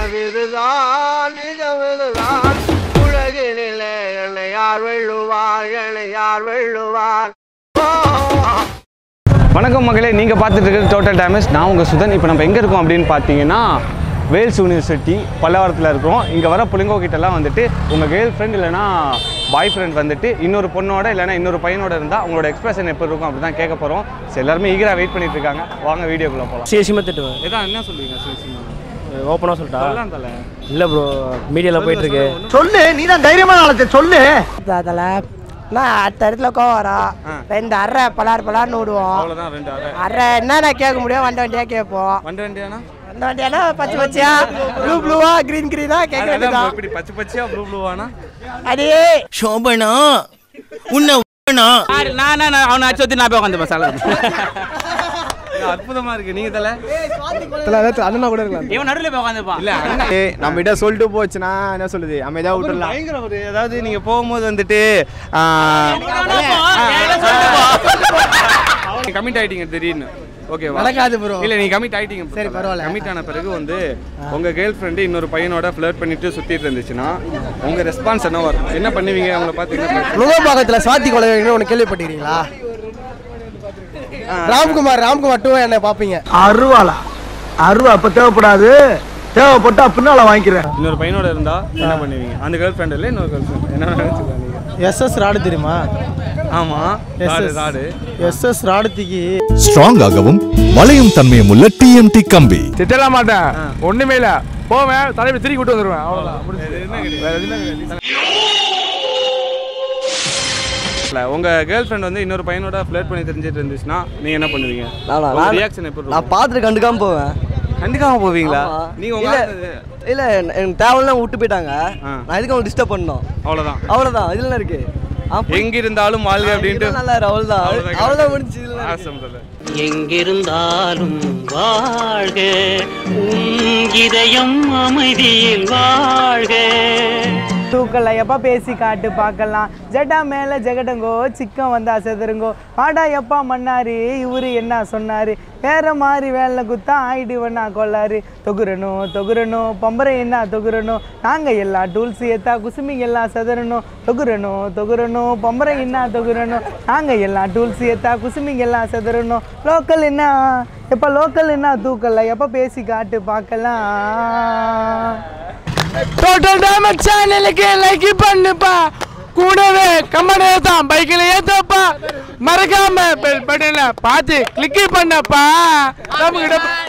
நிஜமிதுதான் நிஜமிதுதான் உலகினிலே என்னை யார் வெல்லுவார் என்னை யார் வெல்லுவார் ஓ வணக்கம் மகளே நீங்கள் பார்த்துட்டு இருக்கிறது டோட்டல் டேமேஜ் நான் உங்கள் சுதன் இப்போ நம்ம எங்கே இருக்கோம் அப்படின்னு பார்த்தீங்கன்னா வேல்ஸ் யூனிவர்சிட்டி பல்லவரத்தில் இருக்கிறோம் இங்கே வர புள்ளிங்கோ கிட்டலாம் வந்துட்டு உங்கள் கேர்ள் ஃப்ரெண்ட் இல்லைனா பாய் ஃப்ரெண்ட் வந்துட்டு இன்னொரு பொண்ணோட இல்லைனா இன்னொரு பையனோட இருந்தால் உங்களோட எக்ஸ்பிரஷன் எப்படி இருக்கும் அப்படி தான் கேட்க போகிறோம் சரி எல்லாருமே ஈகராக வெயிட் பண்ணிட்டு இருக்காங்க வாங்க வீடியோக்குள்ளே போகலாம் சேஷியமாக திட்டுவேன் இதான் என்ன சொல்லுவீங்க ஓப்பனாக சொல்லிட்டா சொல்லலாம் தலை இல்லை ப்ரோ மீடியாவில் போயிட்டு இருக்கு சொல்லு நீ தான் தைரியமான ஆளத்தை சொல்லு அதில் நான் அடுத்த இடத்துல கோவம் வரும் ரெண்டு அரை பலார் பலார்னு விடுவோம் அவ்வளோதான் ரெண்டு அரை அரை என்னென்ன கேட்க முடியும் வண்ட வண்டியா கேட்போம் வண்டி வண்டியானா வண்ட வண்டியானா பச்சை பச்சையா ப்ளூ ப்ளூவா கிரீன் கிரீனா கேட்க அதான் வேண்டியதான் இப்படி பச்சை பச்சையா ப்ளூ ப்ளூவானா அடியே சோபனா உன்னை உண்ணா நான் நான் அவனை அச்சு வச்சு நான் போய் உட்காந்து சாலை அற்புதமா இருக்கு நீங்க தலை அண்ணனா கூட இருக்கலாம் இவன் நடுவில் போய் உட்காந்துப்பான் இல்ல அண்ணா நம்ம கிட்ட சொல்லிட்டு போச்சுன்னா என்ன சொல்லுது அமைதியா விட்டுறலாம் பயங்கர ஒரு அதாவது நீங்க போகும்போது வந்துட்டு கமிட் ஆயிட்டீங்க திடீர்னு ஓகேவா நடக்காது bro. இல்ல நீங்க கமிட் ஆயிட்டீங்க சரி பரவாயில்ல கமிட் ஆன பிறகு வந்து உங்க கேர்ள் ஃப்ரெண்டு இன்னொரு பையனோட ஃபிளர்ட் பண்ணிட்டு சுத்திட்டு இருந்துச்சுன்னா உங்க ரெஸ்பான்ஸ் என்ன வரும் என்ன பண்ணுவீங்க அவங்கள பாத்தீங்கன்னா நுகம்பாக்கத்தில் சாத்தி கொலை ஒன்று கேள்விப்பட்டிருக்கீங்களா ராம்குமார் ராம்குமார் டூ என்ன பார்ப்பீங்க அருவாளா அருவா அப்ப தேவைப்படாது தேவைப்பட்டா பின்னால வாங்கிக்கிறேன் இன்னொரு பையனோட இருந்தா என்ன பண்ணுவீங்க அந்த கேர்ள் ஃப்ரெண்ட் இல்ல இன்னொரு கேர்ள் ஃப்ரெண்ட் என்ன நினைச்சுக்காங்க எஸ்எஸ் ராடு தெரியுமா ஆமா ராடு ராடு எஸ்எஸ் ராடுத்திக்கு ஸ்ட்ராங் ஆகவும் வளையும் தன்மையும் உள்ள டிஎம்டி கம்பி திட்டலாம் மாட்டேன் ஒண்ணுமே இல்ல போவேன் தலைமை திருப்பி விட்டு வந்துருவேன் அவ்வளவுதான் வேற எதுவுமே கிடையாது. இல்ல உங்க கேர்ள் ஃப்ரெண்ட் வந்து இன்னொரு பையனோட ஃபிளர்ட் பண்ணி தெரிஞ்சிட்டு இருந்துச்சுன்னா நீங்க என்ன பண்ணுவீங்க நானா? உங்க நான்- ரியாக்ஷன் எப்படி நான் இருக்கும் பார்த்துட்டு கண்டுக்காம போவேன் கண்டுக்காம போவீங்களா ஆமா. நீங்க உங்க இல்ல ஆளு- இல்ல என்ன- எனக்கு தேவையில்லாம் விட்டு போயிட்டாங்க ஆ. நான் எதுக்கு அவங்க டிஸ்டர்ப் பண்ணோம் அவ்வளவுதான் அவ்வளவுதான் இதுல என்ன இருக்கு எங்க இருந்தாலும் வாழ்க அப்படின்ட்டு நல்லா இரு, அவ்வளவுதான் அவ்வளவுதான் அவ்வளவுதான் முடிஞ்சு இதுல என்ன இருக்கு? awesome brother. எங்கிருந்தாலும் வாழ்க உன் இதயம் அமைதியில் வாழ்க தூக்கல எப்போ பேசி காட்டு பார்க்கலாம் ஜடா மேலே ஜெகடங்கோ சிக்கம் வந்தா செதருங்கோ பாடா எப்பா மன்னாரு இவரு என்ன சொன்னாரு வேற மாதிரி வேலை குத்தா ஆயிடுவனா கொள்ளாரு தொகுரணும் தொகுரணும் பம்பரை என்ன தொகுரணும் நாங்க எல்லாம் டூல்ஸ் ஏத்தா குசுமிங்க எல்லாம் செதறணும் தொகுரணும் தொகுரணும் பம்பரை என்ன தொகுரணும் நாங்க எல்லாம் டூல்ஸ் ஏத்தா குசுமிங்க எல்லாம் செதறணும் லோக்கல் என்ன எப்போ லோக்கல் என்ன தூக்கல எப்போ பேசி காட்டு பார்க்கலாம் டோட்டல் டேமேஜ் சேனலுக்கு லைக் பண்ணுப்பா கூடவே கம்மனே தான் பைக்கில் ஏத்தப்பா மறக்காம பெல் பட்டனை பார்த்து கிளிக் பண்ணப்பா நமக்கு